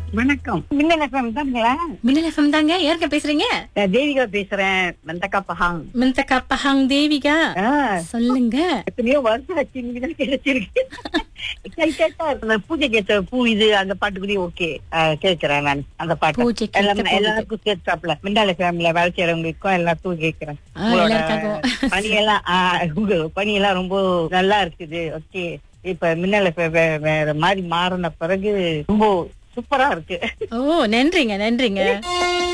வணக்கம் மின்னல் எஃப்எம் தாங்களா மின்னல் எஃப்எம் தாங்க யாருங்க பேசுறீங்க நான் தேவிகா பேசுறேன் வந்தக்கா பஹாங் மின்தக்கா பஹாங் தேவிகா ஆ, சொல்லுங்க எத்தனையோ வருஷம் ஆச்சு இன்னைக்குதான் கிடைச்சிருக்கு எக்ஸைட்டடா இருக்கு. அந்த பூஜைக்கு ஏத்த பூ இது அந்த பாட்டு கூட ஓகே கேட்கிறேன் நான் அந்த பாட்டு பூஜைக்கு ஏத்த எல்லாமே- பூ இது. எல்லாருக்கும் கேட்டாப்ல மிண்டால ஃபேமிலில வேலை செய்யறவங்களுக்கும் எல்லாத்துக்கும் கேட்கிறேன் ஆ, உங்களோட எல்லாருக்காகவும். பணியெல்லாம் ஆ, உங்க பணியெல்லாம் ரொம்ப நல்லா இருக்குது ஓகே இப்ப மின்னல வேற மாதிரி மாறின பிறகு ரொம்ப சூப்பரா இருக்கு ஓ நன்றிங்க நன்றிங்க